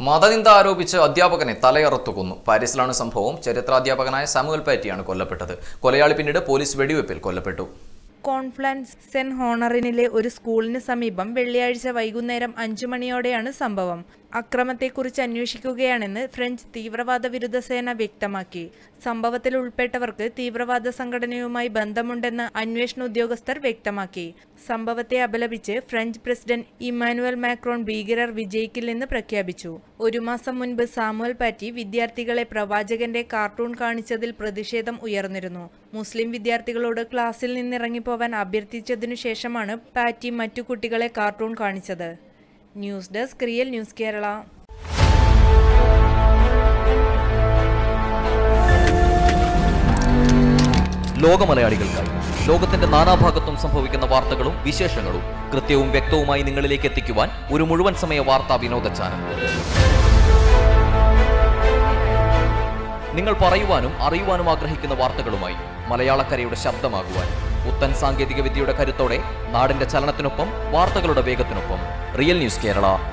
മതനിന്ദ ആരോപിച്ച് അധ്യാപകനെ തലയറുത്തു കൊന്നു പാരീസിലാണ് സംഭവം ചരിത്രാധ്യാപകനായ സാമുവൽ പാറ്റിയാണ് കൊല്ലപ്പെട്ടത് കൊലയാളി പിന്നീട് പോലീസ് വെടിവെപ്പിൽ കൊല്ലപ്പെട്ടു കോൺഫ്ലൻസ് സെന്റ് ഹോണറിനിലെ ഒരു സ്കൂളിന് സമീപം വെള്ളിയാഴ്ച വൈകുന്നേരം അഞ്ചു മണിയോടെയാണ് സംഭവം അക്രമത്തെക്കുറിച്ച് അന്വേഷിക്കുകയാണെന്ന് ഫ്രഞ്ച് തീവ്രവാദ വിരുദ്ധ സേന വ്യക്തമാക്കി സംഭവത്തിൽ ഉൾപ്പെട്ടവർക്ക് തീവ്രവാദ സംഘടനയുമായി ബന്ധമുണ്ടെന്ന് അന്വേഷണ ഉദ്യോഗസ്ഥർ വ്യക്തമാക്കി സംഭവത്തെ അപലപിച്ച് ഫ്രഞ്ച് പ്രസിഡന്റ് ഇമ്മാനുവൽ മാക്രോൺ ഭീകരർ വിജയിക്കില്ലെന്ന് പ്രഖ്യാപിച്ചു ഒരു മാസം മുൻപ് സാമുവൽ പാറ്റി വിദ്യാർത്ഥികളെ പ്രവാചകന്റെ കാർട്ടൂൺ കാണിച്ചതിൽ പ്രതിഷേധം ഉയർന്നിരുന്നു മുസ്ലിം വിദ്യാർത്ഥികളോട് ക്ലാസ്സിൽ നിന്നിറങ്ങിപ്പോവാൻ അഭ്യർത്ഥിച്ചതിനു ശേഷമാണ് പാറ്റി മറ്റു കുട്ടികളെ കാർട്ടൂൺ കാണിച്ചത് news desk real news Kerala ലോക മലയാളികൾക്കായി ലോകത്തിന്റെ നാനാഭാഗത്തും സംഭവിക്കുന്ന വാർത്തകളും വിശേഷങ്ങളും കൃത്യവും വ്യക്തവുമായി നിങ്ങളിലേക്ക് എത്തിക്കുവാൻ ഒരു മുഴുവൻ സമയ വാർത്താ വിനോദ ചാനൽ നിങ്ങൾ പറയുവാനും അറിയുവാനും ആഗ്രഹിക്കുന്ന വാർത്തകളുമായി മലയാളക്കരയുടെ ശബ്ദമാകുവാൻ പുത്തൻ സാങ്കേതിക വിദ്യയുടെ കരുത്തോടെ നാടിന്റെ ചലനത്തിനൊപ്പം വാർത്തകളുടെ വേഗത്തിനൊപ്പം റിയൽ ന്യൂസ് കേരള